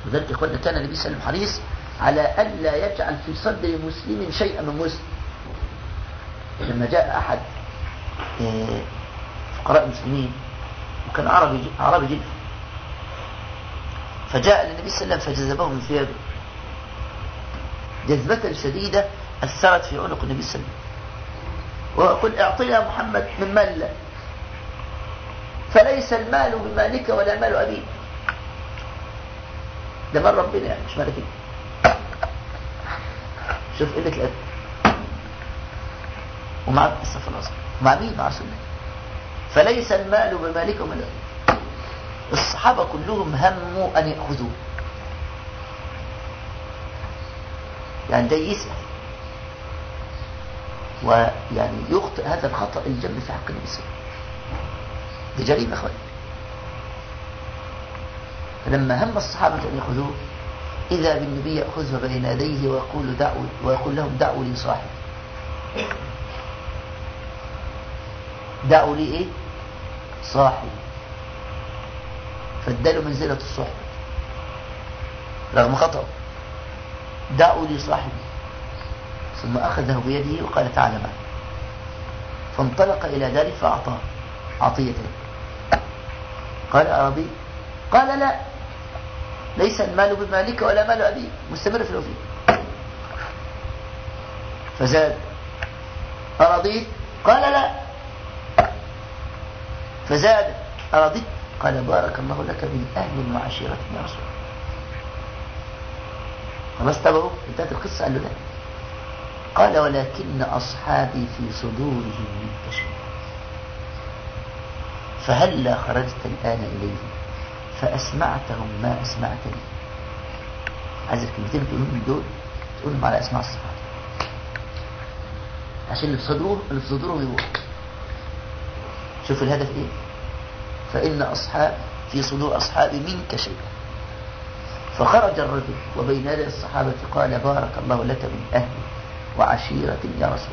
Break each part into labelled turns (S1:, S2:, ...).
S1: لذلك إخواننا كان النبي صلى الله عليه وسلم حريص على ألا يجعل في صدر مسلم شيئا من مسلم لما جاء أحد آه، فقراء المسلمين وكان عربي عربي جدا فجاء للنبي صلى الله عليه وسلم فجذبه من ثيابه جذبة شديدة أثرت في عنق النبي صلى الله عليه وسلم وقل اعطينا محمد من مال الله فليس المال بمالك ولا مال أبيك ده مال ربنا يعني مش مالك انت شوف قلة الأدب ومع استغفر الله مع مين مع رسول الله فليس المال بمالك ومال أبيك الصحابة كلهم هموا أن يأخذوه يعني ده يسأل ويعني يخطئ هذا الخطأ الجم في حق النبي صلى الله عليه وسلم دي جريمة أخواني فلما هم الصحابة أن يأخذوه إذا بالنبي يأخذه بين يديه ويقول, دعوا ويقول لهم دعوا لي صاحب دعوا لي إيه صاحب فادلوا منزلة الصحبة رغم خطأ دعوا لي صاحبي ثم أخذه بيده وقال تعالى معي فانطلق إلى ذلك فأعطاه عطيته قال أرضي قال لا ليس المال بمالك ولا مال أبي مستمر في الوفي فزاد أرضيت قال لا فزاد أرضيت قال بارك الله لك من أهل وعشيرة يا رسول الله خلاص تبعوا انتهت القصة قال له لا قال ولكن أصحابي في صدورهم منك شيء فهلا خرجت الآن إليهم فأسمعتهم ما أسمعتني عايز الكلمتين تقولهم دول تقولهم على أسماع الصحابة عشان اللي في صدورهم اللي في صدورهم يروح شوف الهدف ايه فإن أصحاب في صدور أصحابي منك شيء فخرج الرجل وبين يدي الصحابة قال بارك الله لك من أهل وعشيرة يا رسول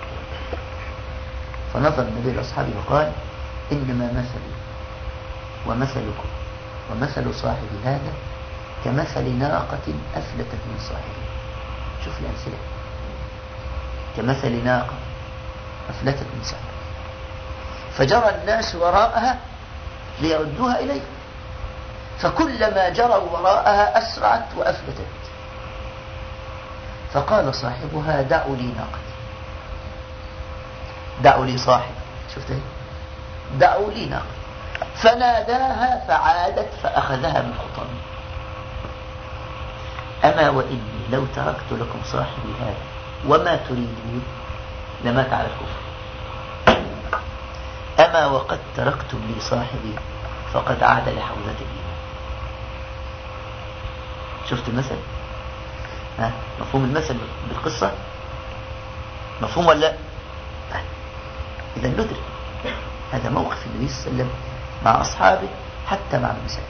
S1: فنظر النبي لأصحابه وقال إنما مثلي ومثلكم ومثل صاحب هذا كمثل ناقة أفلتت من صاحبها شوف الأمثلة كمثل ناقة أفلتت من صاحبها فجرى الناس وراءها ليردوها إليه فكلما جروا وراءها أسرعت وأفلتت فقال صاحبها دعوا لي ناقتي دعوا لي صاحب شفت ايه دعوا لي ناقتي فناداها فعادت فأخذها من خطامه أما وإني لو تركت لكم صاحبي هذا وما تريدون لمات على الكفر أما وقد تركتم لي صاحبي فقد عاد لحوزة الإيمان شفت المثل ها مفهوم المثل بالقصة مفهوم ولا إذا ندرك هذا موقف النبي صلى الله عليه وسلم مع أصحابه حتى مع المسائل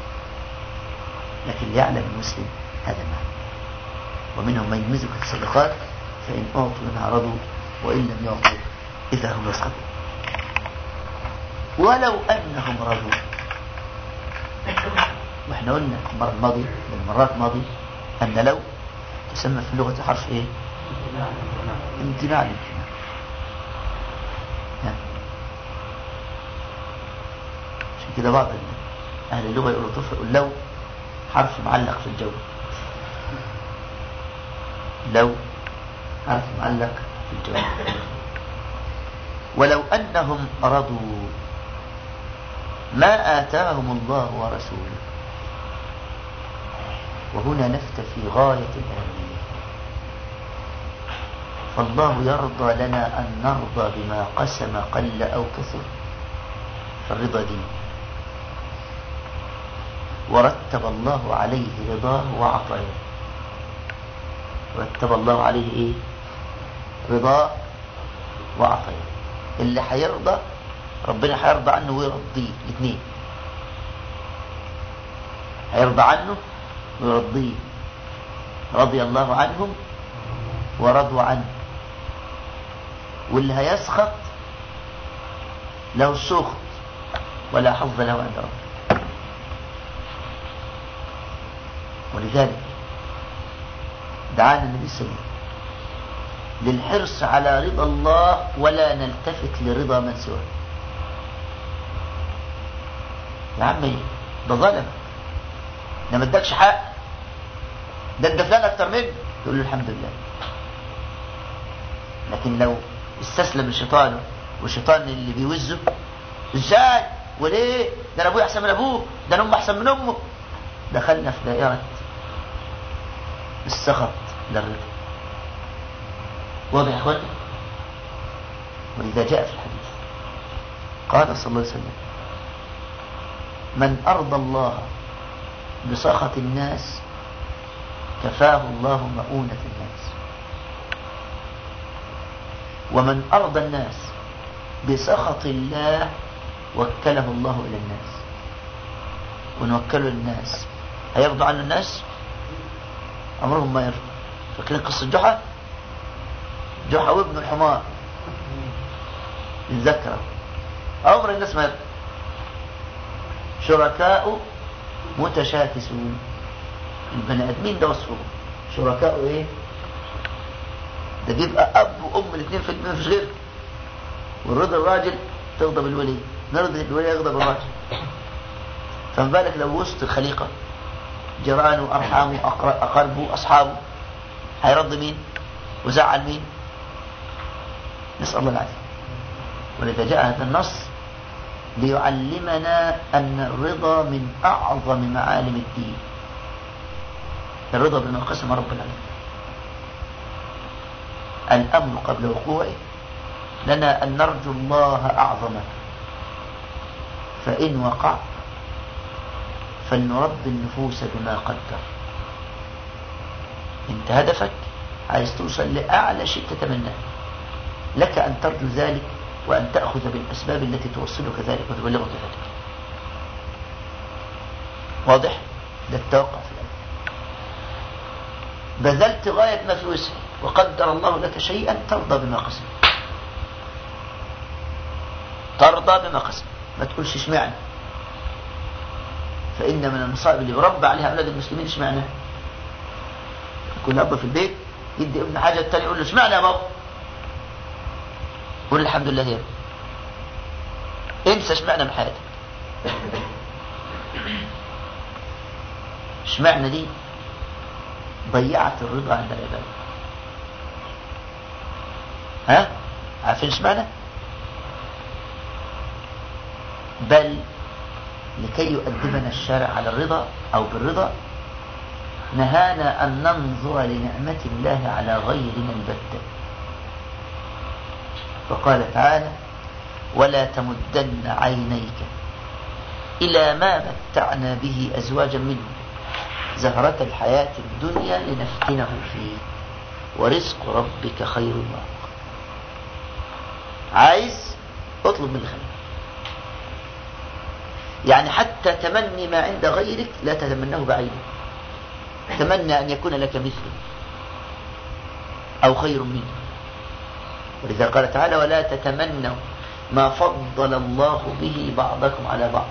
S1: لكن ليعلم المسلم هذا معنى ومنهم من يمزك الصدقات فإن أعطوا منها رضوا وإن لم يعطوا إذا هم يسخطون ولو أنهم رضوا واحنا قلنا المرة الماضية من المرات الماضية أن لو تسمى في اللغة حرف ايه امتناع الامتناع عشان كده بعض أهل اللغة يقولوا طفل لو حرف معلق في الجو لو حرف معلق في الجو ولو أنهم رضوا ما آتاهم الله ورسوله وهنا نفت في غاية الأهمية فالله يرضى لنا أن نرضى بما قسم قل أو كثر فالرضا دين ورتب الله عليه رضاه وعطاياه رتب الله عليه ايه رضاه وعطاياه اللي هيرضى ربنا هيرضى عنه ويرضيه الاثنين هيرضى عنه ويرضيه رضي الله عنهم ورضوا عنه واللي هيسخط له السخط ولا حظ له عند ربه ولذلك دعانا النبي صلى الله عليه وسلم للحرص على رضا الله ولا نلتفت لرضا من سواه يا عمي ده ظلم ده ما ادكش حق ده ادى فلان اكتر منه تقول له الحمد لله لكن لو استسلم لشيطانه والشيطان اللي بيوزه ازاي وليه ده انا ابوي احسن من ابوه ده انا امي احسن من امه دخلنا في دائره السخط للرضا واضح يا اخواني ولذا جاء في الحديث قال صلى الله عليه وسلم من أرضى الله بسخط الناس كفاه الله مؤونة الناس ومن أرضى الناس بسخط الله وكله الله إلى الناس ونوكله للناس هيرضى عن الناس أمرهم ما يرضى فاكرين قصة جحا جحا وابن الحمار يتذكره عمر الناس ما يرضى شركاء متشاكسون البني ادمين ده وصفهم شركاء ايه ده بيبقى اب وام الاثنين في الدنيا مفيش غير والرضا الراجل تغضب الولي نرضي الولي يغضب الراجل فما بالك لو وسط الخليقة جيرانه أرحامه أقربه أصحابه هيرضي مين وزعل مين نسأل الله العافية ولذا جاء هذا النص ليعلمنا أن الرضا من أعظم معالم الدين الرضا بما قسم رب العالمين الأمر قبل وقوعه لنا أن نرجو الله أعظمه فإن وقع فلنرضي النفوس بما قدر انت هدفك عايز توصل لأعلى شيء تتمناه لك أن ترجو ذلك وأن تأخذ بالأسباب التي توصلك ذلك وتبلغك ذلك واضح ده التوقع في الأمر بذلت غاية ما في وسعك وقدر الله لك شيئا ترضى بما قسم ترضى بما قسم ما تقولش اشمعنى فإن من المصائب اللي بربى عليها أولاد المسلمين اشمعنى يكون أب في البيت يدي ابن حاجة التاني يقول له اشمعنى يا بابا قول الحمد لله يا انسى اشمعنى من حياتك اشمعنى دي ضيعت الرضا عند العباد ها عارفين اشمعنى بل لكي يؤدبنا الشارع على الرضا أو بالرضا نهانا أن ننظر لنعمة الله على غيرنا البتة فقال تعالى ولا تمدن عينيك إلى ما متعنا به أزواجا منهم زهرة الحياة الدنيا لنفتنهم فيه ورزق ربك خير وابقى عايز اطلب من الخير يعني حتى تمني ما عند غيرك لا تتمناه بعينك تمنى أن يكون لك مثله أو خير منه ولذا قال تعالى ولا تتمنوا ما فضل الله به بعضكم على بعض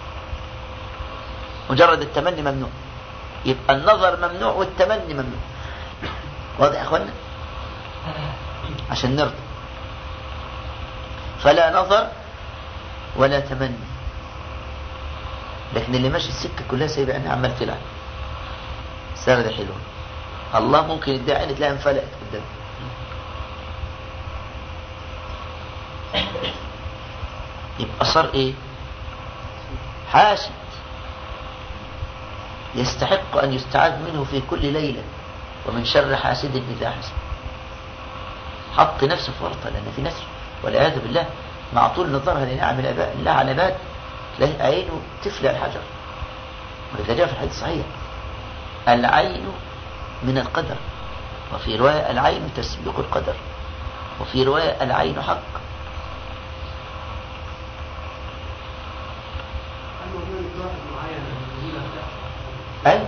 S1: مجرد التمني ممنوع يبقى النظر ممنوع والتمني ممنوع واضح يا اخوانا عشان نرضى فلا نظر ولا تمني لكن اللي ماشي السكه كلها سايب عينها عمال تلعب سردة حلوة الله ممكن يدعي عين تلاقيها انفلقت قدامك يبقى صار ايه حاسد يستحق ان يستعاذ منه في كل ليلة ومن شر حاسد اذا حسد حط نفسه في ورطة لان في ناس والعياذ بالله مع طول نظرها لنعم الله على العباد تلاقي عينه تفلع الحجر ولذا جاء في الحديث الصحيح العين من القدر وفي رواية العين تسبق القدر وفي رواية العين حق أي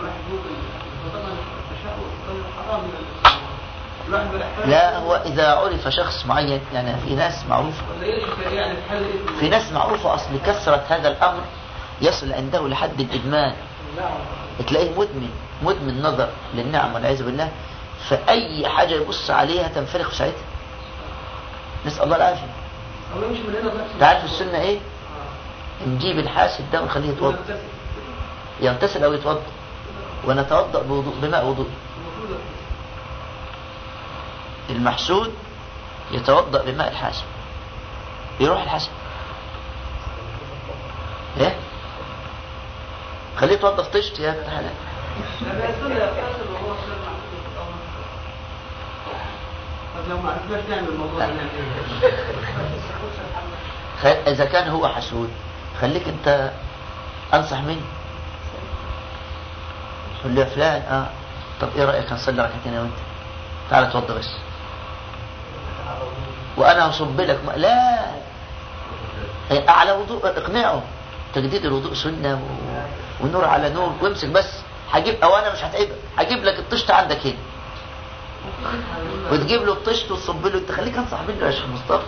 S1: لا هو إذا عرف شخص معين يعني في ناس معروفة في ناس معروفة أصل كثرة هذا الأمر يصل عنده لحد الإدمان تلاقيه مدمن مدمن نظر للنعم والعياذ بالله فأي حاجة يبص عليها تنفرخ في ساعتها نسأل الله العافية
S2: هو يمشي من هنا بنفسه
S1: تعرف السنة ايه نجيب الحاسد ده ونخليه يتوضا يغتسل او يتوضا ونتوضا بوضوء بماء وضوء المحسود يتوضا بماء الحاسد يروح الحاسد ايه خليه يتوضا في طشت يا ابن حلال
S2: لما يستنى يغتسل وهو سر محسوس في الأمر. طب لو ما عرفناش نعمل الموضوع ده نعمل ايه؟
S1: خ- اذا كان هو حسود خليك انت انصح مني قول له يا فلان اه طب ايه رايك نصلي ركعتين انا وانت تعال اتوضى بس وانا هصب لك م... لا إيه، اعلى وضوء اقنعه تجديد الوضوء سنه و... ونور على نور وامسك بس هجيب او انا مش هتعبك هجيب لك الطشت عندك هنا وتجيب له الطشت وتصب له انت خليك انصح منه يا شيخ مصطفى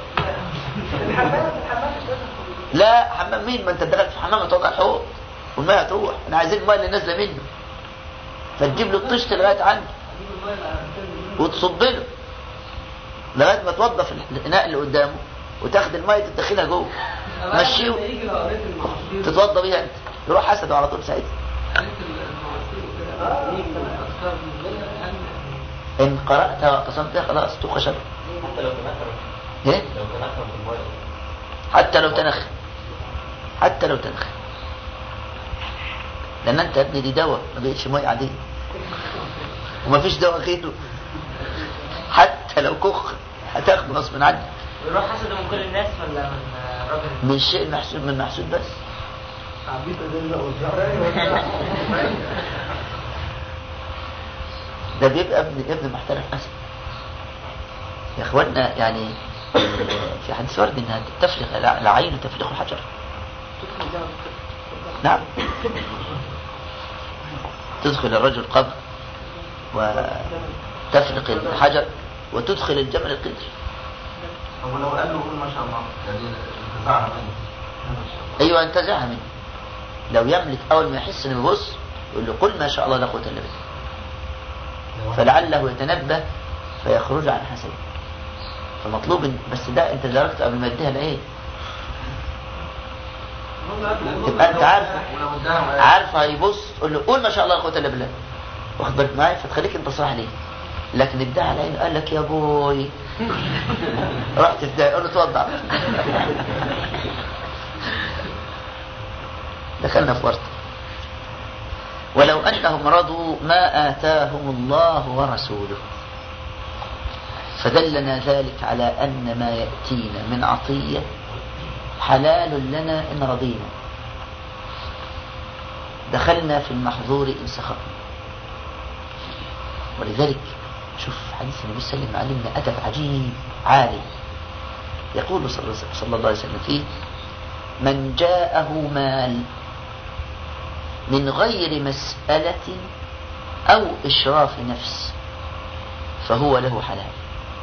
S1: لا حمام مين ما انت دخلت في حمام هتقعد على الحوض والميه هتروح احنا عايزين الميه اللي نازله منه فتجيب له الطشت لغايه عنده وتصب له لغايه ما توظف الاناء اللي قدامه وتاخد الميه تدخلها جوه مشيه
S2: لما يجي لو قريت المعاصرين
S1: تتوضى بيها انت يروح حسده على طول ساعتها
S2: قريت المعاصرين وكده يجي من الأذكار بالنسبة لي أهم
S1: ان قراتها واعتصمتها خلاص تخشب
S3: حتى لو تنخر
S1: ايه
S3: لو تنخر في المويه
S1: حتى لو تنخ حتى لو تنخ لان انت يا ابني دي دواء ما بقتش ميه عاديه وما فيش دواء غيره حتى لو كخ هتاخده غصب عنك
S4: ويروح حسده من كل الناس ولا من راجل
S1: من الشيء المحسوب من محسوب بس ده بيبقى ابن ابن محترف اسد يا اخوانا يعني في حديث ورد انها تفلق العين تفلق الحجر نعم تدخل الرجل قبر وتفلق الحجر وتدخل الجمل القدر
S3: طب ولو قال له قول ما شاء الله يعني انتزعها منه
S1: ايوه انتزعها منه لو يملك اول ما يحس انه يبص يقول له قل ما شاء الله لا قوه الا بالله فلعله يتنبه فيخرج عن حسنه فمطلوب إن- بس ده انت دركت قبل ما يديها العين تبقى انت عارف
S3: ولو اداها
S1: عارف هيبص تقول له قول ما شاء الله لا قوه الا بالله واخد بالك معايا فتخليك انت صراحه ليه لكن ادعى على عينه قال لك يا بوي رحت تدعي قول له اتوضع دخلنا في ورطه ولو انهم رضوا ما اتاهم الله ورسوله فدلنا ذلك على ان ما ياتينا من عطيه حلال لنا ان رضينا دخلنا في المحظور إن سخطنا ولذلك شوف حديث النبي صلى الله عليه وسلم علمنا أدب عجيب عالي يقول صلى الله- صلى الله عليه وسلم فيه من جاءه مال من غير مسألة أو إشراف نفس فهو له حلال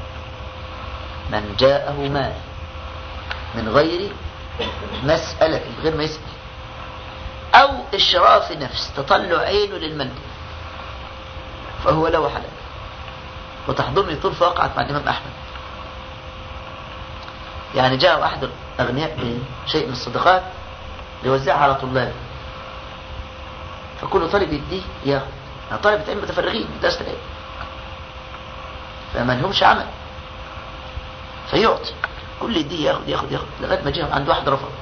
S1: من جاءه مال من غير مسألة من غير ما يسأل أو إشراف نفس تطلع عينه للمن فهو له حلال وتحضرني طرف وقعت مع الإمام أحمد يعني جاء أحد الأغنياء بشيء من الصدقات ليوزعها على طلاب فكل طالب يديه ياخد يعني طلبة علم متفرغين درس العلم فما لهمش عمل فيعطي كل يديه ياخد ياخد ياخد لغايه ما جه عند واحد رفض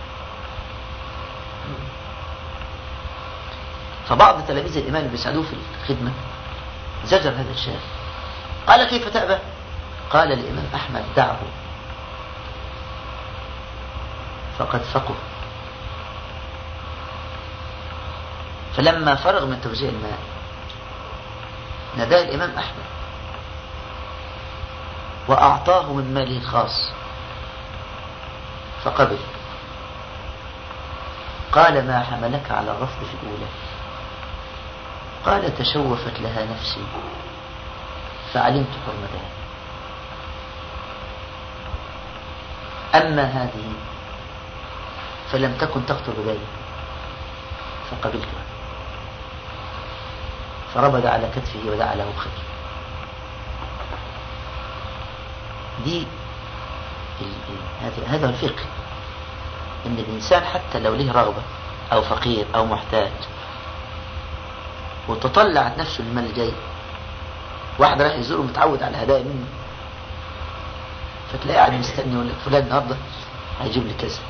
S1: فبعض تلاميذ الإمام اللي بيساعدوه في الخدمة زجر هذا الشاب قال كيف تأبى قال الإمام أحمد دعه فقد فقه فلما فرغ من توزيع الماء ناداه الإمام أحمد وأعطاه من ماله الخاص فقبل قال ما حملك على الرفض في الأولى قال تشوفت لها نفسي فعلمت حرمتها أما هذه فلم تكن تخطر ببالي فقبلتها فربد على كتفه ودعا له بخير دي ال- ال- هذا هذا هو الفقه ان الانسان حتى لو له رغبه او فقير او محتاج وتطلعت نفسه للمال الجاي واحد رايح يزوره متعود على هدايا منه فتلاقيه قاعد مستني يقول لك فلان النهارده هيجيب لي كذا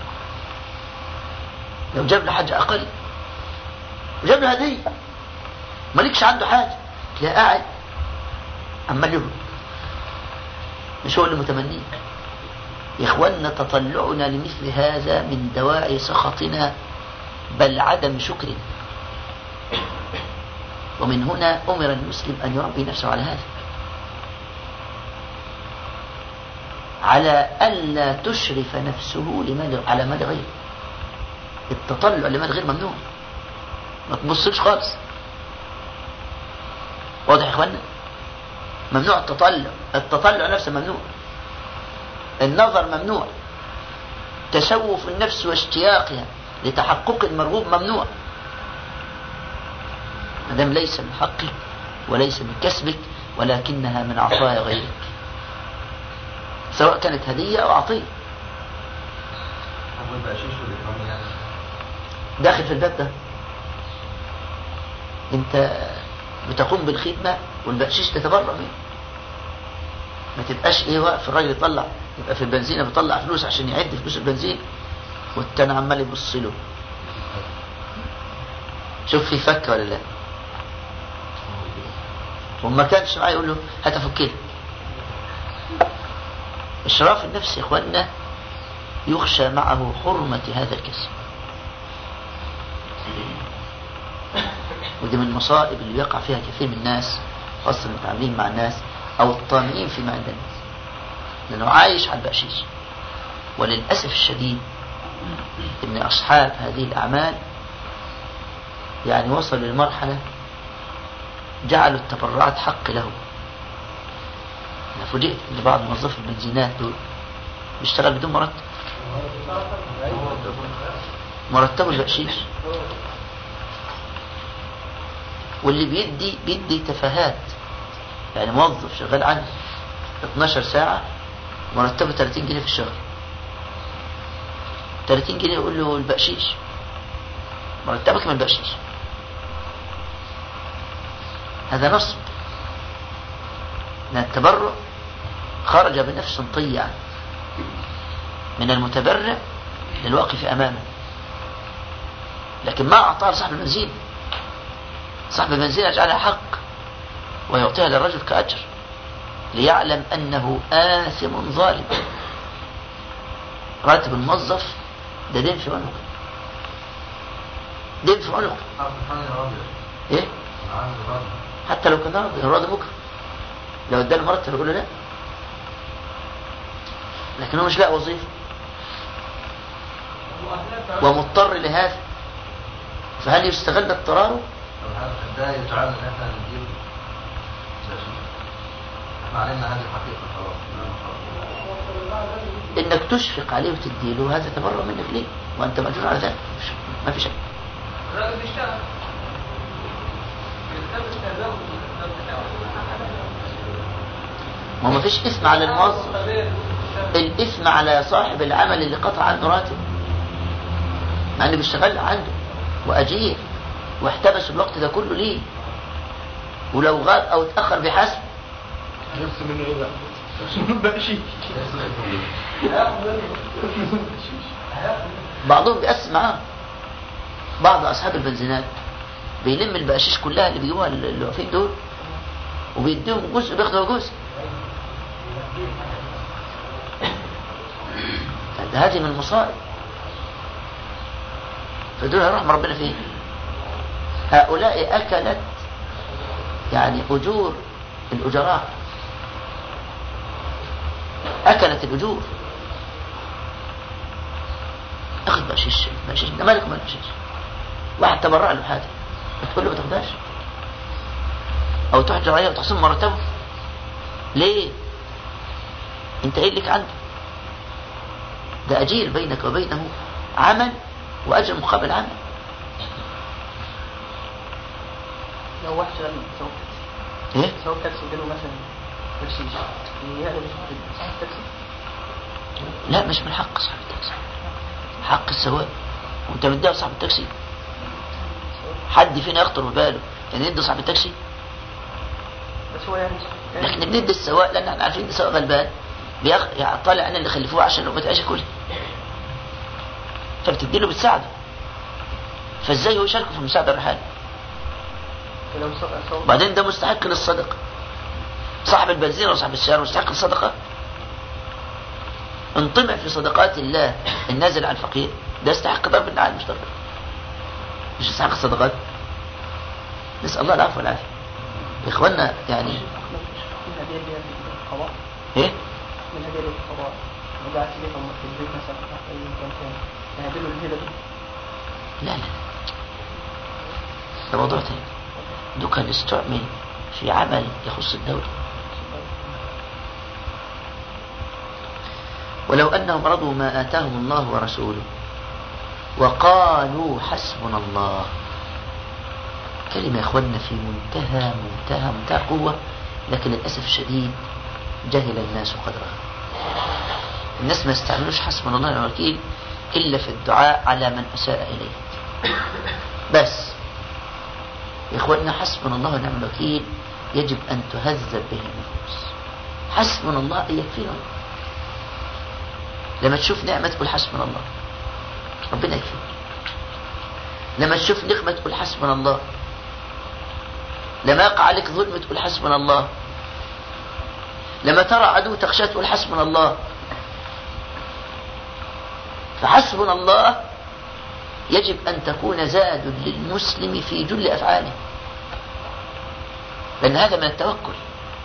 S1: لو جاب له حاجه اقل وجاب له هديه مالكش عنده حاجه تلاقيه قاعد عمال يهرب مش هو اللي متمنيه يا اخوانا تطلعنا لمثل هذا من دواعي سخطنا بل عدم شكرنا ومن هنا أمر المسلم أن يربي نفسه على هذا على ألا تشرف نفسه لمال على مال غيره التطلع لمال غير ممنوع ما تبصش خالص واضح يا اخوانا ممنوع التطلع التطلع نفسه ممنوع النظر ممنوع تشوف النفس واشتياقها لتحقق المرغوب ممنوع ما دام ليس من حقك وليس من كسبك ولكنها من عطايا غيرك سواء كانت هدية أو عطية
S3: أبو البقشيش والإكرام يعني
S1: داخل في الباب ده انت بتقوم بالخدمة والبقشيش تتبرع منه ما تبقاش ايه واقف الراجل يطلع يبقى في البنزينة بيطلع فلوس عشان يعد فلوس البنزين والتاني عمال يبص له شوف في فك ولا لا وما كانش معاه يقول له هات افكلها اشراف النفس يا اخوانا يخشى معه حرمة هذا الكسب ودي من المصائب اللي بيقع فيها كثير من الناس خاصة المتعاملين مع الناس أو الطامعين فيما عند الناس لأنه عايش على البقشيش وللأسف الشديد أن أصحاب هذه الأعمال يعني وصلوا لمرحلة جعلوا التبرعات حق له أنا فوجئت أن بعض موظفي البنزينات دول بيشتغل بدون مرتب مرتبه البقشيش واللي بيدي بيدي تفاهات يعني موظف شغال عنده 12 ساعة مرتبه 30 جنيه في الشهر 30 جنيه يقول له البقشيش مرتبك من البقشيش هذا نصب ان التبرع خرج بنفس طيعة من المتبرع للواقف أمامه لكن ما أعطاه لصاحب البنزين صاحب البنزين يجعلها حق ويعطيها للرجل كأجر ليعلم أنه آثم ظالم راتب الموظف ده دين في عنقه دين في عنقه
S3: حرف ثاني راضي
S1: ايه
S3: عندي راضي
S1: حتى لو كان راضي راضي بكره لو اداله مرتب يقول له لا لكن هو مش لاقي وظيفه ومضطر لهذا فهل يستغل اضطراره
S3: طب هذا ده يجعلنا ان احنا نجيب بقشيش احنا علمنا هذه الحقيقة خلاص
S1: انك تشفق عليه وتديله هذا تبرع منك ليه وانت مأجور على ذلك مش ما في شيء
S2: الراجل بيشتغل بيلتزم استهداف الاستهداف بتاعه
S1: ما هو ما فيش اثم على الموظف
S2: طبيعي بيشتغل.
S1: الاثم على صاحب العمل اللي قطع عنه راتب مع انه بيشتغل عنده واجير واحتبس الوقت ده كله ليه ولو غاب او اتاخر بحسب
S5: نفس منه ايه بقى؟ بقشيش
S1: بعضهم بيقسم معاه بعض اصحاب البنزينات بيلم البقاشيش كلها اللي بيجيبوها اللي واقفين دول وبيديهم جزء بياخدوا جزء ده هذه من المصائب فدول هيروح مع ربنا فين هؤلاء اكلت يعني اجور الاجراء اكلت الاجور اخذ بقشيش بقشيش ده مالك مال بقشيش واحد تبرع له حاجه تقول له ما تاخدهاش او تحجر عليه وتخصم مرتبه ليه انت ايه لك عنده ده اجير بينك وبينه عمل واجر مقابل عمل
S2: لو واحد شغال سواق
S1: ايه
S2: سواق تاكسي اداله مثلا بكشيش يقدر يسمع التاكسي
S1: لا مش من حق صاحب التاكسي حق السواق وانت مديها صاحب التاكسي حد فينا يخطر بباله يعني يدي صاحب التاكسي
S2: بس هو يعني
S1: احنا بندي السواق لان احنا عارفين ده سواق غلبان بيخ... يعني طالع انا اللي خلفوه عشان لو ما تعيش كله فبتدي له بتساعده فازاي هو يشاركه في المساعده الرحال
S2: لو سواق سواق
S1: بعدين ده مستحق للصدقه صاحب البنزين او صاحب السياره مستحق للصدقه انطمع في صدقات الله النازل على الفقير ده يستحق ضرب النعال مش ضرب مش يستحق الصدقات نسال الله العفو والعافيه يا اخوانا يعني
S2: من هدية اللي هي في القضاء
S1: ايه
S2: من هدية اللي في القضاء لو قاعد في بيت أو في البيت مثلا أو في أي مكان تاني يهديله الهدى دي
S1: لا لا ده موضوع تاني ده كان استعمل في عمل يخص الدولة ولو أنهم رضوا ما آتاهم الله ورسوله وقالوا حسبنا الله كلمة يا إخواننا في منتهى منتهى منتهى قوة لكن للأسف الشديد جهل الناس قدرها الناس ما يستعملوش حسبنا الله ونعم الوكيل إلا في الدعاء على من أساء إليه بس يا إخواننا حسبنا الله ونعم الوكيل يجب أن تهذب به النفوس حسبنا الله أن يكفينا الله لما تشوف نعمة تقول حسبنا الله ربنا يكفيك لما تشوف نقمة تقول حسبنا الله لما يقع عليك ظلم تقول حسبنا الله لما ترى عدو تخشى تقول حسبنا الله فحسبنا الله يجب أن تكون زاد للمسلم في جل أفعاله لأن هذا من التوكل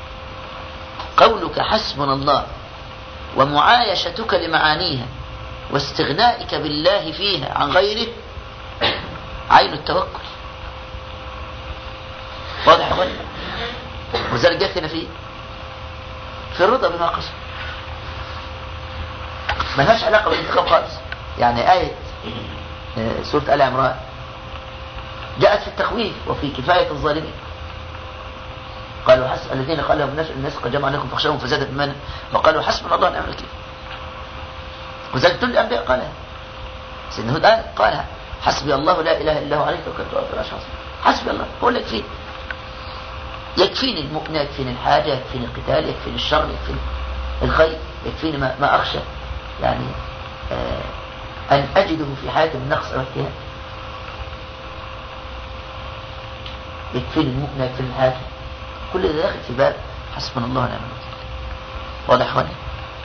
S1: قولك حسبنا الله ومعايشتك لمعانيها واستغنائك بالله فيها عن غيره عين التوكل واضح يا اخوانا وذلك جاء هنا في في الرضا بما قسم ملهاش علاقه بالانتخاب خالص يعني آية آه، سورة آل عمران جاءت في التخويف وفي كفاية الظالمين قالوا حسب الذين قال لهم الناس الناس قد جمعوا عليكم فاخشوهم فزادت إيمانا وقالوا حسبنا الله ونعم الوكيل وذلك كل الأنبياء قالها سيدنا هود قال قالها حسبي الله لا إله إلا هو عليه توكلت وأبو الأشخاص حسبي الله هو اللي يكفيني يكفيني المؤمن يكفيني الحاجة يكفيني القتال يكفيني الشر يكفيني الخير يكفيني ما, ما أخشى يعني آه أن أجده في حالة من نقص أو اجتهاد يكفيني المؤمن يكفيني الحاجة كل ده داخل في باب حسبنا الله ونعم الوكيل واضح يا اخواني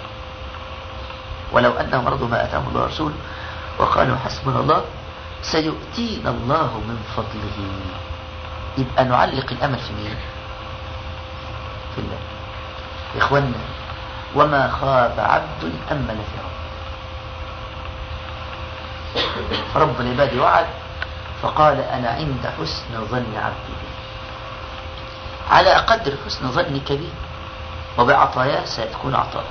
S1: ولو أنهم رضوا ما آتاهم الله ورسوله وقالوا حسبنا الله سيؤتينا الله من فضله يبقى نعلق الأمل في مين في الله يا إخوانا وما خاب عبد أمل في ربه فرب العباد وعد فقال أنا عند حسن ظن عبدي بي على قدر حسن ظنك به وبعطاياه سيكون عطاء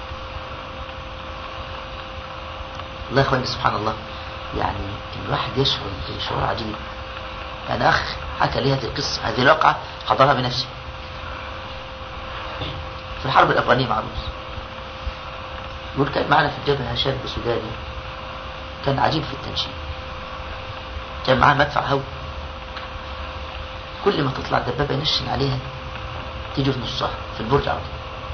S1: الله يا اخواني سبحان الله يعني الواحد يشعر بشعور عجيب يعني اخ حكى لي هذه القصه هذه الواقعه حضرها بنفسه في الحرب الافغانيه مع روس يقول كان معنا في الجبهه شاب سوداني كان عجيب في التنشين كان معاه مدفع هو كل ما تطلع الدبابه ينشن عليها تيجي في نصها في البرج على طول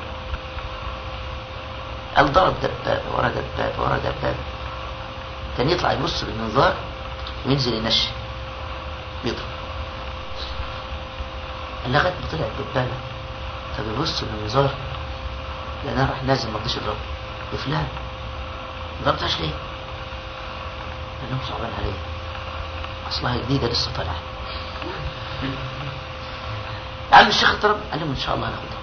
S1: قال ضرب دبابه ورا دبابه ورا دبابه كان يطلع يبص بالمنظار وينزل ينشن بيضرب لغايه ما طلع الدبابه فبيبص بالمنظار لانها راح نازل ما رضيش يضربه يا فلان ما ضربتهاش ليه؟ لانه صعبان عليه اصلها جديده لسه طالعه عم الشيخ اضرب قال لهم ان شاء الله هناخدها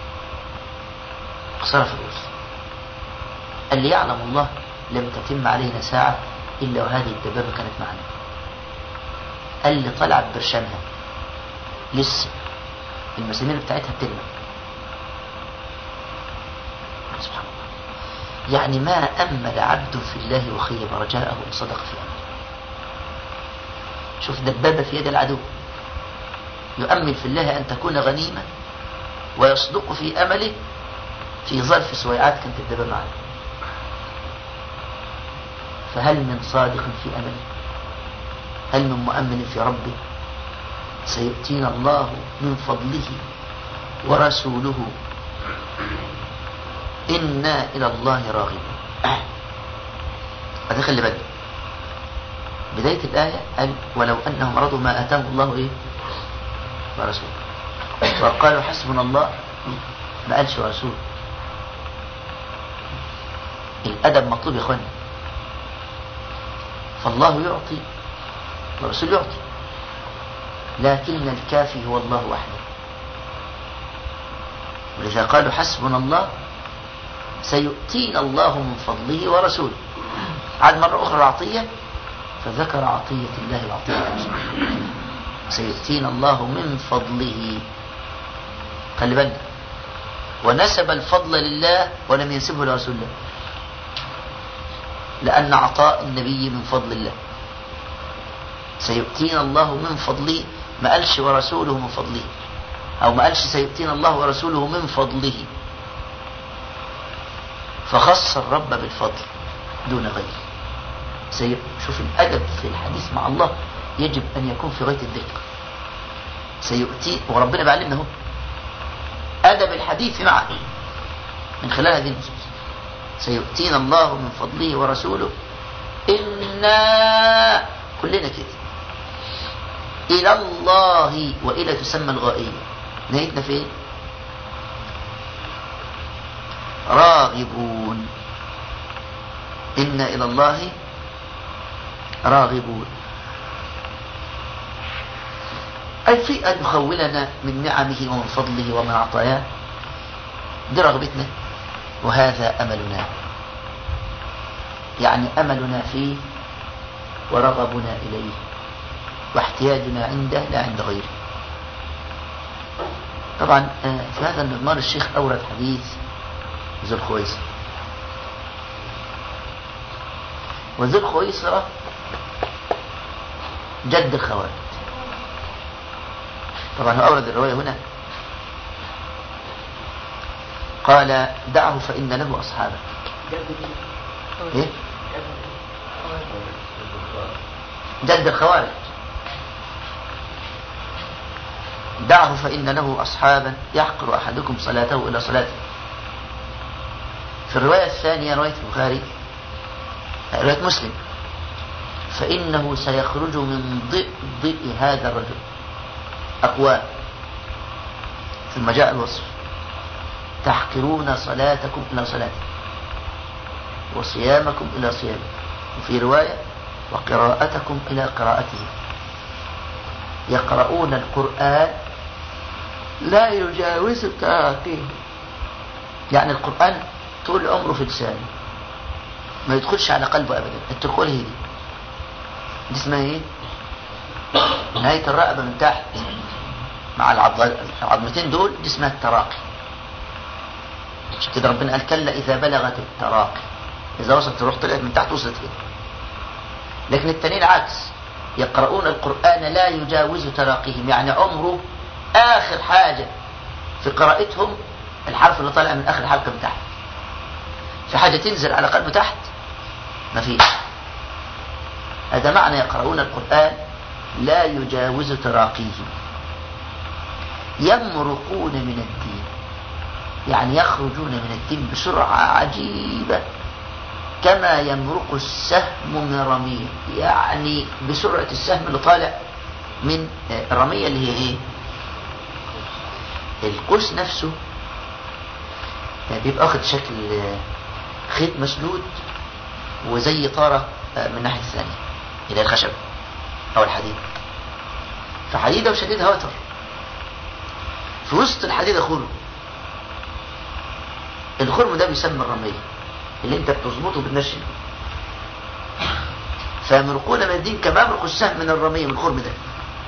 S1: خساره فلوس قال لي يعلم الله لم تتم علينا ساعة إلا وهذه الدبابة كانت معنا قال لي طلعت برشامها لسه المسامير بتاعتها بتلمع سبحان الله يعني ما أمل عبد في الله وخيب رجاءه إن صدق في أمله شوف دبابة في يد العدو يؤمل في الله أن تكون غنيمة ويصدق في أمله في ظرف سويعات كانت الدبا معه فهل من صادق في أمله هل من مؤمن في ربه سيؤتينا الله من فضله ورسوله إنا إلى الله راغبون هذا خلي بالك بداية الآية قال ولو أنهم رضوا ما آتاهم الله إيه ورسوله وقالوا حسبنا الله ما قالش ورسوله الأدب مطلوب يا إخواني فالله يعطي والرسول يعطي لكن الكافي هو الله وحده ولذا قالوا حسبنا الله سيؤتينا الله من فضله ورسوله عاد مرة أخرى العطية فذكر عطية الله وعطية رسوله سيؤتينا الله من فضله خلي بالك ونسب الفضل لله ولم ينسبه لرسول الله لأن عطاء النبي من فضل الله سيؤتينا الله من فضله ما قالش ورسوله من فضله أو ما قالش سيؤتينا الله ورسوله من فضله فخص الرب بالفضل دون غيره سي... شوف الأدب في الحديث مع الله يجب أن يكون في غاية الدقة سيؤتي وربنا بيعلمنا هو أدب الحديث معه من خلال هذه النصوص سيؤتينا الله من فضله ورسوله إنا كلنا كده إلى الله وإلى تسمى الغائية نهيتنا فين راغبون إنا إلى الله راغبون أي في أن يخولنا من نعمه ومن فضله ومن عطاياه دي رغبتنا وهذا أملنا يعني أملنا فيه ورغبنا إليه واحتياجنا عنده لا عند غيره طبعا في هذا المضمار الشيخ أورد حديث ذو الخويصرة وذو الخويصرة جد الخوارج طبعا هو أورد الرواية هنا قال دعه فإن له أصحابا إيه؟ جد الخوارج دعه فإن له أصحابا يحقر أحدكم صلاته إلى صلاته في الرواية الثانية رواية البخاري رواية مسلم فإنه سيخرج من ضئ هذا الرجل أقوام ثم جاء الوصف تحقرون صلاتكم إلى صلاته وصيامكم إلى صيامه وفي رواية وقراءتكم إلى قراءته يقرؤون القرآن لا يجاوز تراقيه يعني القرآن طول عمره في لسانه ما يدخلش على قلبه أبدا التركول هي دي دي اسمها ايه نهاية الرقبة من تحت مع العظمتين دول دي اسمها التراقي عشان كده ربنا قال كلا إذا بلغت التراقي إذا وصلت الروح طلعت من تحت وصلت كده لكن التانيين العكس يقرؤون القرآن لا يجاوز تراقيهم يعني عمره آخر حاجة في قراءتهم الحرف اللي طالع من آخر حلقة من تحت في حاجة تنزل على قلبه تحت ما فيش هذا معنى يقرؤون القرآن لا يجاوز تراقيهم يمرقون من الدين يعني يخرجون من الدين بسرعة عجيبة كما يمرق السهم من رميه يعني بسرعة السهم اللي طالع من الرمية اللي هي ايه القوس نفسه يعني بيبقى واخد شكل خيط مسدود وزي طارة من الناحية الثانية إلى الخشب أو الحديد فحديدة وشديدها وتر في وسط الحديدة خرم الخرم ده بيسمى الرمية اللي انت بتظبطه بالنشن فيمرقون من الدين كما يمرق السهم من الرمية من الخرم ده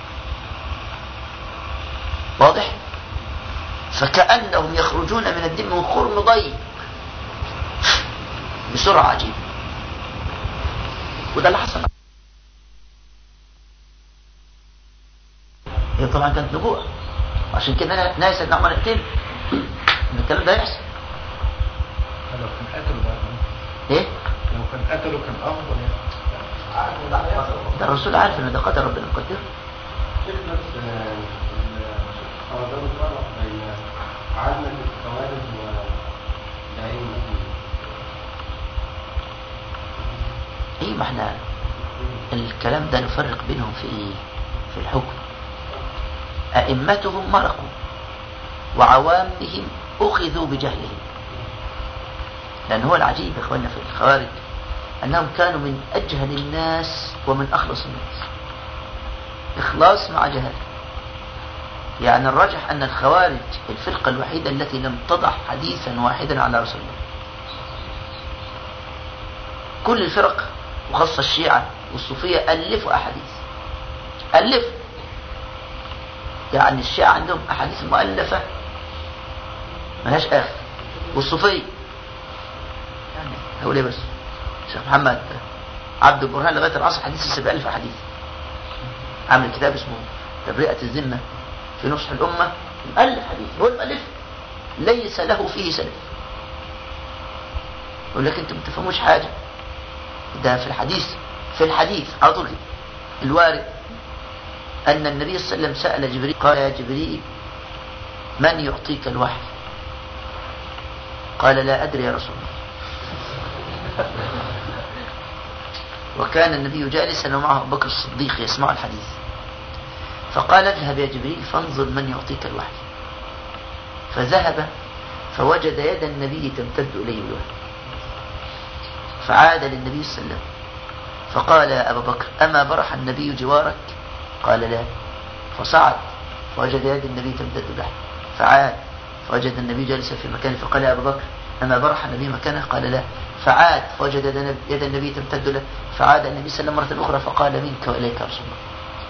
S1: واضح فكأنهم يخرجون من الدين من خرم ضيق بسرعة عجيبة وده اللي حصل طبعا كانت نبوءة عشان كده ناس سيدنا عمر يقتل ان الكلام ده يحصل
S5: لو كان قتلوا بقى
S1: ايه
S5: لو كان قتلوا كان افضل يعني
S1: ده الرسول عارف ان ده قدر ربنا مقدره
S6: شيخ نفس الأرض فرق بين عامة الخوارج والأئمة
S1: ايه ما احنا الكلام ده نفرق بينهم في ايه في الحكم ائمتهم مرقوا وعوامهم اخذوا بجهلهم لان هو العجيب يا اخواننا في الخوارج انهم كانوا من اجهل الناس ومن اخلص الناس اخلاص مع جهل يعني الراجح ان الخوارج الفرقه الوحيده التي لم تضع حديثا واحدا على رسول الله كل الفرق وخاصة الشيعة والصوفية ألفوا أحاديث ألفوا يعني الشيعة عندهم أحاديث مؤلفة ملهاش آخر والصوفية يعني هقول إيه بس الشيخ محمد عبد البرهان لغاية العصر حديث السبع ألف حديث عامل كتاب اسمه تبرئة الذمة في نصح الأمة مؤلف حديث هو المؤلف ليس له فيه سلف يقول لك انتم ما تفهموش حاجة ده في الحديث في الحديث على طول كده. الوارد أن النبي صلى الله عليه وسلم سأل جبريل قال يا جبريل من يعطيك الوحي قال لا أدري يا رسول الله وكان النبي جالسا ومعه أبو بكر الصديق يسمع الحديث فقال اذهب يا جبريل فانظر من يعطيك الوحي فذهب فوجد يد النبي تمتد إليه بالوحي فعاد للنبي صلى الله عليه وسلم فقال يا أبا بكر أما برح النبي جوارك قال لا فصعد فوجد يد النبي تمتد له فعاد فوجد النبي جالسا في مكانه فقال يا أبا بكر أما برح النبي مكانه قال لا فعاد فوجد يد النبي تمتد له فعاد النبي صلى الله عليه وسلم مرة أخرى فقال منك وإليك يا رسول الله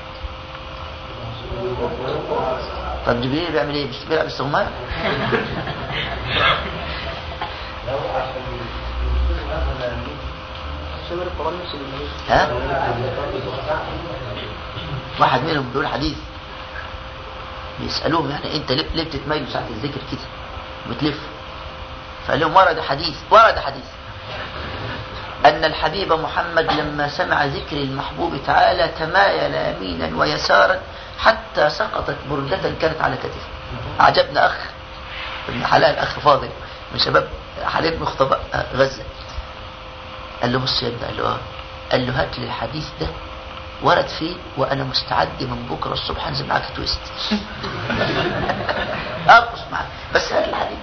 S1: طب جبريل بيعمل ايه؟ مش بيلعب استغماء؟
S6: لو عشان يكون مثلا
S2: سمر القرآن نفسه بالنبي
S1: ها؟ واحد منهم بيقول حديث بيسألوهم يعني انت ليه ليه بتتميلوا ساعة الذكر كده بتلف فقال لهم ورد حديث ورد حديث أن الحبيب محمد لما سمع ذكر المحبوب تعالى تمايل يمينا ويسارا حتى سقطت بردة كانت على كتفه عجبنا أخ ابن حلال أخ فاضل من شباب حليب مختبأ غزة قال له بص يا ابني قال له اه قال له هات لي الحديث ده ورد فيه وانا مستعد من بكره الصبح انزل معاك تويست ارقص معاك بس هات الحديث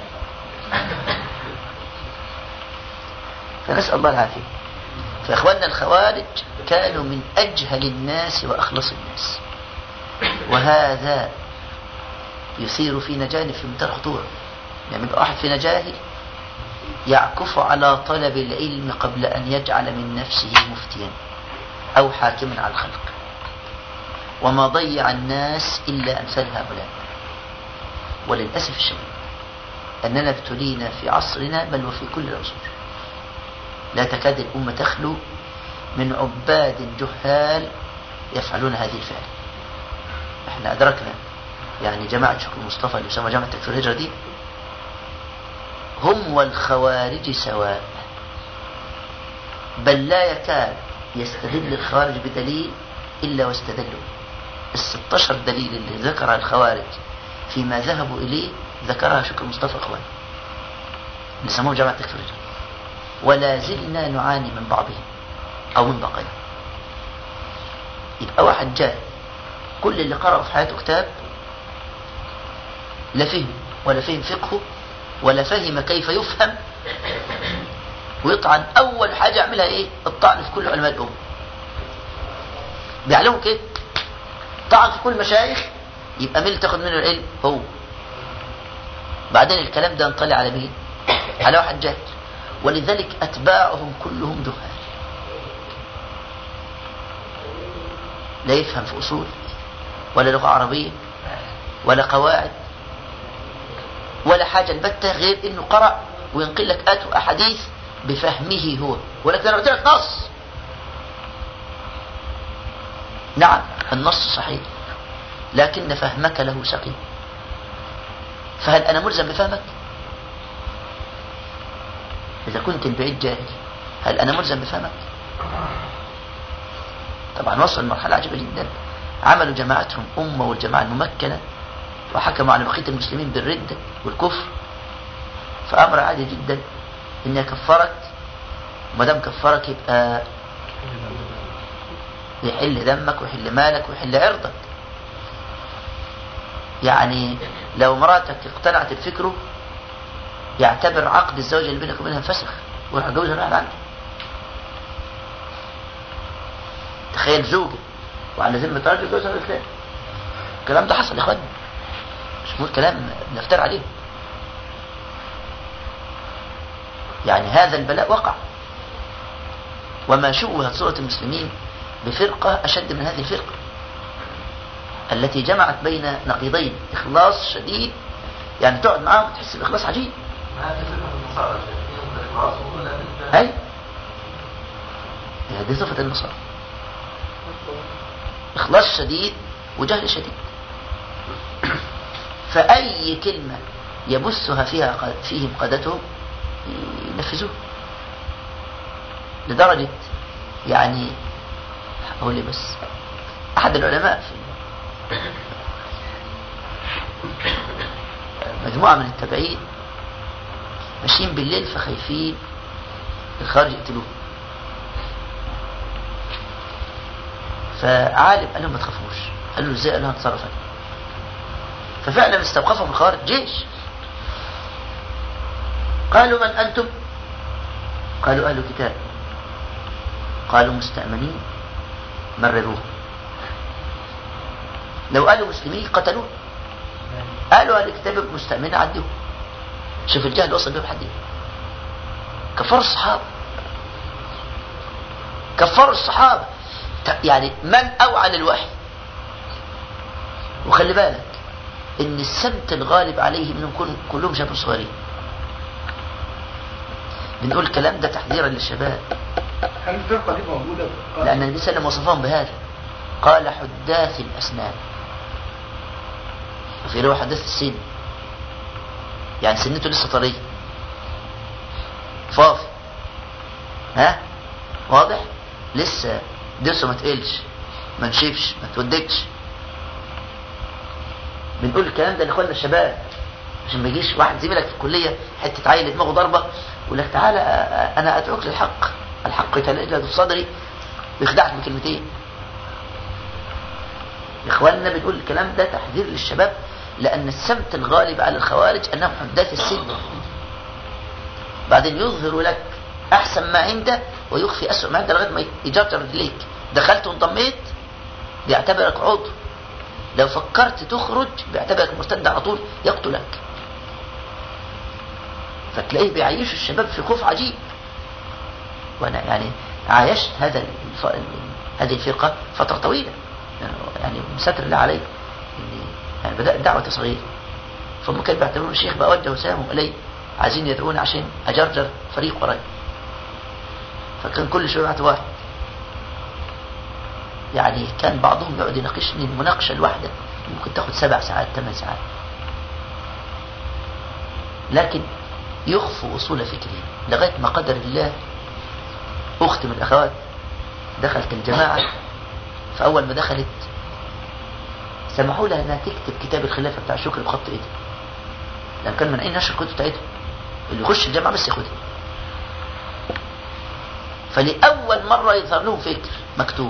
S1: فنسال الله العافيه فاخواننا الخوارج كانوا من اجهل الناس واخلص الناس وهذا يثير فينا جانب في منتهى الخطوره يعني يبقى واحد فينا جاهل يعكف على طلب العلم قبل أن يجعل من نفسه مفتيا أو حاكما على الخلق وما ضيع الناس إلا أمثال هؤلاء وللأسف الشديد أننا ابتلينا في عصرنا بل وفي كل العصور لا تكاد الأمة تخلو من عباد جهال يفعلون هذه الفعل احنا أدركنا يعني جماعة شكر مصطفى اللي يسمى جامعة تكفير الهجرة دي هم والخوارج سواء بل لا يكاد يستدل الخوارج بدليل إلا واستدلوا الستاشر دليل اللي ذكرها الخوارج فيما ذهبوا إليه ذكرها شكر مصطفى أخوان اللي سموه جماعة تكفير الرجال ولا زلنا نعاني من بعضهم أو من بقية يبقى واحد جاء كل اللي قرأه في حياته كتاب لا فهم ولا فهم فقهه ولا فهم كيف يفهم ويطعن اول حاجه يعملها ايه الطعن في كل علماء الامه بيعلموا كده طعن في كل مشايخ يبقى مين اللي تاخد منه العلم هو بعدين الكلام ده ينطلع على مين على واحد جاهل ولذلك اتباعهم كلهم جهال لا يفهم في اصول ولا لغه عربيه ولا قواعد ولا حاجة البتة غير انه قرأ وينقل لك آت أحاديث بفهمه هو ولكن أنا قلت لك نص نعم النص صحيح لكن فهمك له سقيم فهل أنا ملزم بفهمك إذا كنت البعيد جاهل هل أنا ملزم بفهمك طبعا وصل لمرحلة عجيبة جدا عملوا جماعتهم أمة والجماعة الممكنة وحكموا على بقية المسلمين بالردة والكفر فأمر عادي جدا إن كفرت وما دام كفرك يبقى يحل دمك ويحل مالك ويحل عرضك يعني لو مراتك اقتنعت بفكره يعتبر عقد الزوجة اللي بينك وبينها فسخ ويروح يتجوزها واحد عنده تخيل زوجة وعلى ذمة راجل يتجوزها الإسلام الكلام ده حصل يا اخوان مش بقول كلام نفتر عليه يعني هذا البلاء وقع وما شوهت صورة المسلمين بفرقة أشد من هذه الفرقة التي جمعت بين نقيضين إخلاص شديد يعني تقعد معاهم تحس بإخلاص عجيب
S3: ما هذه صفة النصارى فيهم الإخلاص ولا في
S1: هاي هذه صفة النصارى إخلاص شديد وجهل شديد فأي كلمة يبثها فيها فيهم قادتهم ينفذوه لدرجة يعني أقول لي بس أحد العلماء في مجموعة من التابعين ماشيين بالليل فخايفين الخارج يقتلوه فعالم قال لهم ما تخافوش قال له ازاي قال له هنتصرف انا ففعلا استوقفهم الخارج جيش قالوا من انتم قالوا اهل كتاب قالوا مستأمنين مرروه لو قالوا مسلمين قتلوه قالوا اهل كتاب مستأمنين عدوه شوف الجهل وصل بهم حد ايه كفروا الصحابة كفروا الصحابة يعني من أوعى للوحي وخلي بالك ان السمت الغالب عليه منهم كل- كلهم شباب صغيرين بنقول الكلام ده تحذيرا للشباب
S5: هل الفرقة دي موجودة؟
S1: لأن النبي صلى الله عليه وسلم وصفهم بهذا قال حداث الأسنان وفي رواية حداث السن يعني سنته لسه طرية فاضي ها واضح لسه درسه ما تقلش ما نشفش ما تودكش بنقول الكلام ده لاخواننا الشباب عشان ما يجيش واحد زميلك في الكليه حته عيل دماغه ضربه يقول لك تعالى انا ادعوك للحق الحق يتلجلج في صدري ويخدعك بكلمتين اخواننا بنقول الكلام ده تحذير للشباب لان السمت الغالب على الخوارج انهم حداث السن بعدين يظهر لك احسن ما عنده ويخفي اسوء ما عنده لغايه ما يجرجر رجليك دخلت وانضميت بيعتبرك عضو لو فكرت تخرج بيعتبرك مرتد على طول يقتلك فتلاقيه بيعيش الشباب في خوف عجيب وانا يعني عايشت هذا الف... هذه الفرقة فترة طويلة يعني مستر الله علي اني يعني بدأت دعوة صغير فهم كانوا بيعتبرون الشيخ بقى وجه وسامه الي عايزين يدعوني عشان اجرجر فريق وراي فكان كل شوية يبعت واحد يعني كان بعضهم يقعد يناقشني المناقشة الواحدة ممكن تاخد سبع ساعات ثمان ساعات لكن يخفوا أصول فكري لغاية ما قدر الله أخت من الأخوات دخلت الجماعة فأول ما دخلت سمحوا لها أنها تكتب كتاب الخلافة بتاع شكر بخط إيدها لأن كان منعين نشر الكتب بتاعتها اللي يخش الجامعة بس ياخدها فلأول مرة يظهر لهم فكر مكتوب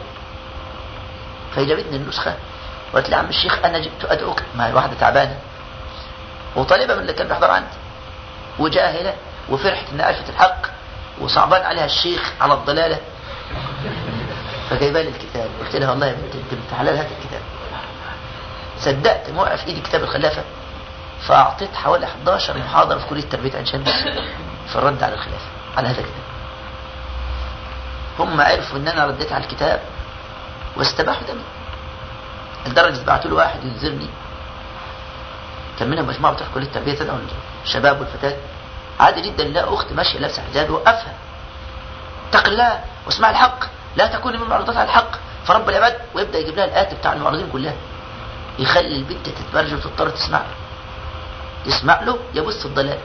S1: فجابتني النسخة وقالت لي يا عم الشيخ أنا جبت أدعوك ما هي واحدة تعبانة وطالبة من اللي كان بيحضر عندي وجاهلة وفرحت إنها عرفت الحق وصعبان عليها الشيخ على الضلالة فجايبه لي الكتاب قلت لها والله يا بنت انت بنت حلال هات الكتاب صدقت موقع في ايدي كتاب الخلافة فأعطيت حوالي 11 محاضرة في كلية تربية عين شمس في الرد على الخلافة على هذا الكتاب هم عرفوا ان انا رديت على الكتاب واستباحوا دمي لدرجة بعتوا له واحد ينذرني كان منها مجموعة بتوع كلية التربية تدعو الشباب والفتاة عادي جدا لا أخت ماشية لابسة حجاب وقفها اتق الله واسمع الحق لا تكوني من المعرضات على الحق فرب العباد ويبدأ يجيب لها الآتي بتاع المعرضين كلها يخلي البنت تتبرج وتضطر تسمع له يسمع له يبث في الضلال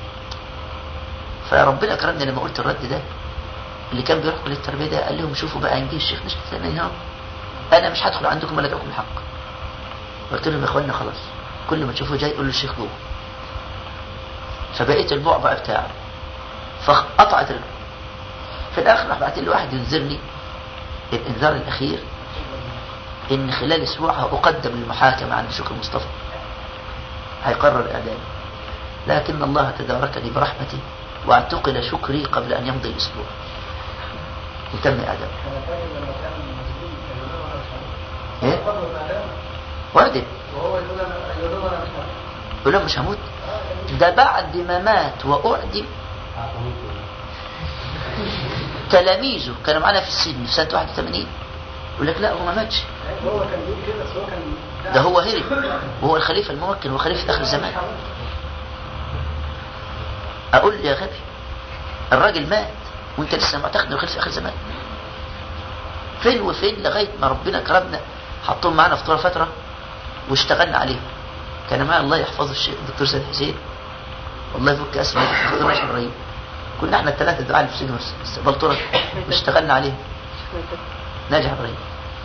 S1: فربنا كرمني لما قلت الرد ده اللي كان بيروح كليه التربيه ده قال لهم شوفوا بقى نجي الشيخ مش تسمعني هنا انا مش هدخل عندكم ولا ادعوكم الحق قلت لهم يا اخوانا خلاص كل ما تشوفوه جاي قولوا للشيخ جوه فبقيت البعبع بتاعه فقطعت رجله في الاخر راح بعت لي واحد ينذرني الانذار الاخير ان خلال اسبوع هاقدم للمحاكمه عند شكر مصطفى هيقرر اعدامي لكن الله تداركني برحمته واعتقل شكري قبل ان يمضي الاسبوع وتم اعدامه
S6: انا فاكر لما كان مسجون كان يقول لهم انا مش هموت
S1: ايه
S6: قبل الاعلام
S1: وعدم
S6: وهو يقول انا يقول لهم انا مش هموت
S1: يقول لهم مش هموت ده بعد ما مات واعدم تلاميذه كانوا معانا في السجن في سنه 81 يقول لك لا هو ما ماتش
S6: هو كان بيقول كده بس هو كان
S1: ده هو هرب وهو الخليفه الممكن وخليفه اخر الزمان اقول يا غبي الراجل مات وانت لسه معتقد انه خليفه اخر الزمان فين وفين لغايه ما ربنا كرمنا حطوهم معانا في طول فتره واشتغلنا عليهم كان معايا الله يحفظه الشيخ الدكتور سيد حسين والله يفك اسمه الدكتور ناجح ابراهيم كنا احنا الثلاثه دعاء اللي في سجن بلطرة واشتغلنا عليهم ناجح ابراهيم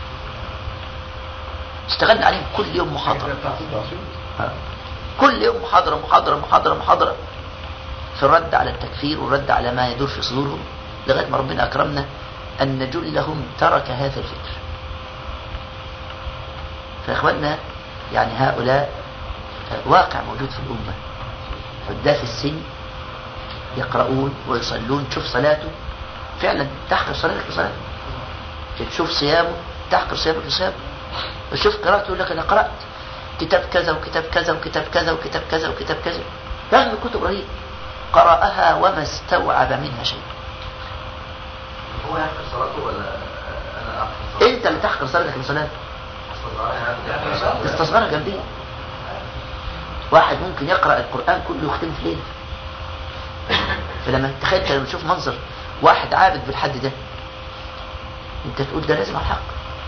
S1: اشتغلنا عليهم كل يوم محاضره آه. كل يوم محاضره محاضره محاضره محاضره في الرد على التكفير والرد على ما يدور في صدورهم لغايه ما ربنا اكرمنا ان جلهم ترك هذا الفكر فاخواننا يعني هؤلاء واقع موجود في الامه فده في السن يقرؤون ويصلون تشوف صلاته فعلا تحقر صلاتك بصلاته تشوف صيامه تحقر صيامك بصيامه وتشوف قراءته يقول لك انا قرات كتاب كذا وكتاب كذا وكتاب كذا وكتاب كذا وكتاب كذا رغم كتب رهيب قرأها وما استوعب منها شيء
S3: هو يحفظ صلاته ولا انا احفظ صلاته؟
S1: انت اللي تحقر صلاتك بصلاته تستصغرها جنبيه واحد ممكن يقرأ القرآن كله يختم في ليلة فلما تخيل لما تشوف منظر واحد عابد بالحد ده انت تقول ده لازم على الحق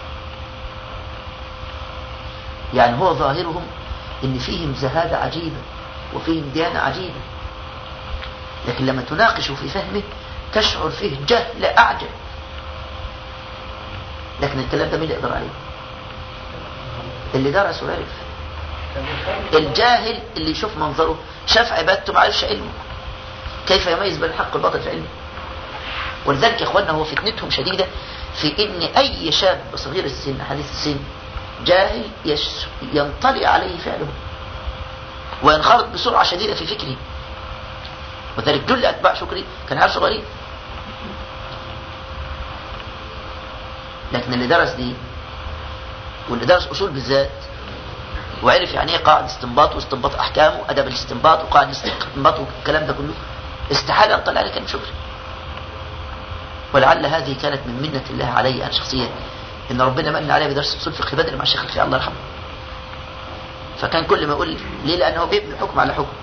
S1: يعني هو ظاهرهم ان فيهم زهادة عجيبة وفيهم ديانة عجيبة لكن لما تناقشه في فهمه تشعر فيه جهل أعجب لكن الكلام ده مين اللي يقدر عليه اللي درس وعرف الجاهل اللي يشوف منظره شاف عبادته ما عرفش علمه كيف يميز بين الحق والباطل في علمه ولذلك يا اخواننا هو فتنتهم شديدة في ان اي شاب صغير السن حديث السن جاهل يش ينطلي عليه فعله وينخرط بسرعة شديدة في فكره وذلك جل أتباع شكري كان عيال صغيرين لكن اللي درس دي واللي درس أصول بالذات وعرف يعني ايه قاعدة استنباط واستنباط أحكامه أدب الاستنباط وقاعدة الاستنباط والكلام ده كله استحالة أن طلع عليه كلام شكري ولعل هذه كانت من منة الله علي أنا شخصيا إن ربنا من علي بدرس أصول فقه بدري مع الشيخ الخير الله يرحمه فكان كل ما يقول ليه لأنه بيبني حكم على حكم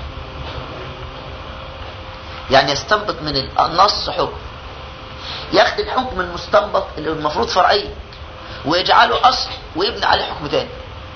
S1: يعني يستنبط من النص حكم ياخد الحكم المستنبط اللي المفروض فرعي ويجعله أصل ويبني عليه حكم تاني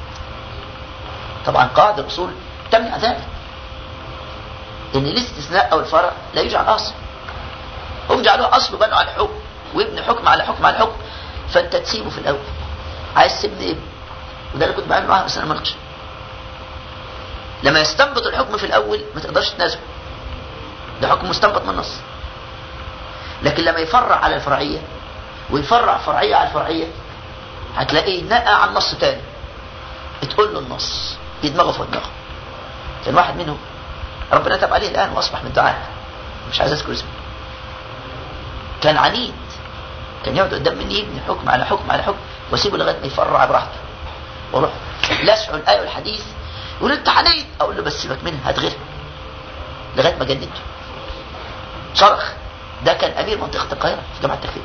S1: طبعا قاعدة الأصول تمنع ذلك إن الاستثناء أو الفرع لا يجعل أصل هم جعلوه أصل وبنوا على حكم ويبني حكم على حكم على حكم فأنت تسيبه في الأول عايز تسيبني ابني وده اللي كنت بعمله معاها بس أنا ما رضيتش لما يستنبط الحكم في الأول ما تقدرش تنازله ده حكم مستنبط من النص لكن لما يفرع على الفرعية ويفرع فرعية على الفرعية هتلاقيه نقى عن نص تاني تقول له النص يدمغه فوق دماغه كان واحد منهم ربنا تاب عليه الآن وأصبح من دعاه مش عايز أذكر اسمه كان عنيد كان يقعد قدام مني يبني حكم على حكم على حكم واسيبه لغايه ما يفرع براحته واروح لسعه الايه والحديث يقول انت حنيت اقول له بس سيبك منها هتغير لغايه ما جننته صرخ ده كان امير منطقه القاهره في جامعه التكفير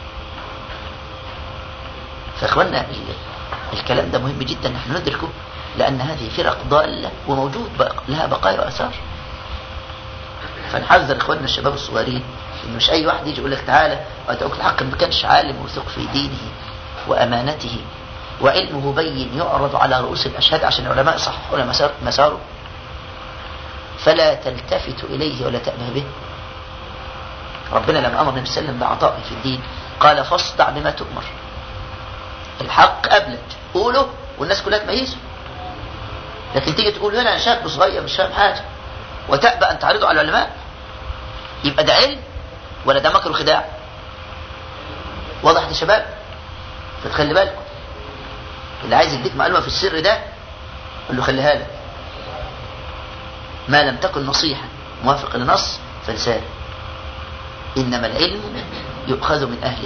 S1: فاخوانا ال- الكلام ده مهم جدا نحن ندركه لان هذه فرق ضاله وموجود بق- لها بقايا واثار فنحذر اخواننا الشباب الصغيرين ان مش اي واحد يجي يقول لك تعالى وادعوك الحق ما كانش عالم وثق في دينه وامانته وعلمه بين يعرض على رؤوس الأشهاد عشان العلماء يصححون مسار مساره فلا تلتفت إليه ولا تأبه به ربنا لما أمر النبي صلى الله عليه وسلم بعطائه في الدين قال فاصدع بما تؤمر الحق أبلج قوله والناس كلها تميزه لكن تيجي تقول هنا شاب صغير مش فاهم حاجة وتأبى أن تعرضه على العلماء يبقى ده علم ولا ده مكر وخداع واضح يا شباب فتخلي بالكم اللي عايز يديك معلومة في السر ده قول له خليها لك ما لم تكن نصيحة موافق للنص فلسان إنما العلم يؤخذ من أهله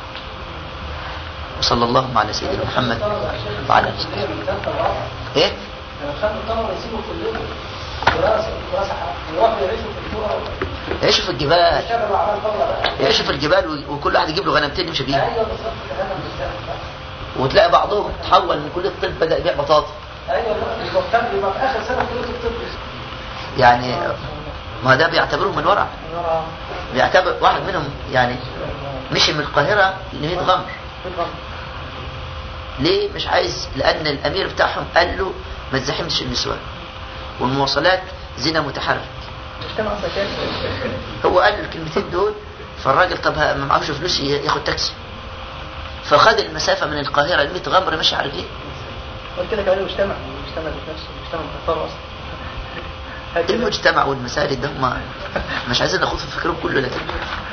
S1: وصلى الله على سيدنا محمد وعلى آله وصحبه إيه؟
S6: لما خدوا الطلبة يسيبوا كلهم دراسة دراسة يروحوا يعيشوا في الكورة
S1: يعيشوا في الجبال
S6: يشتغلوا على الطلبة بقى
S1: يعيشوا في الجبال و- وكل واحد يجيب له غنمتين يمشي بيهم
S6: ايوه بالظبط كده انا بالظبط
S1: وتلاقي بعضهم تحول من كلية الطب بدأ يبيع بطاطا
S6: ايوه يبقى في يبقى في اخر سنه كليه الطب
S1: يعني ما ده بيعتبروه من ورع
S6: ورا
S1: بيعتبر واحد منهم يعني مشي من القاهرة لميت غمر ليه مش عايز لأن الأمير بتاعهم قال له ما تزاحمش النسوان والمواصلات زنا متحرك
S6: مجتمع سكاني
S1: هو قال الكلمتين دول فالراجل طب ها- ما معهوش فلوس ي- ياخد تاكسي فخد المسافة من القاهرة ل 100 غمر مشي على رجليه
S6: قلت لك عليه مجتمع مجتمع ذات نفسه مجتمع كفار اصلا
S1: المجتمع والمساجد ده هم مش عايزين ناخد في فكرهم كله لكن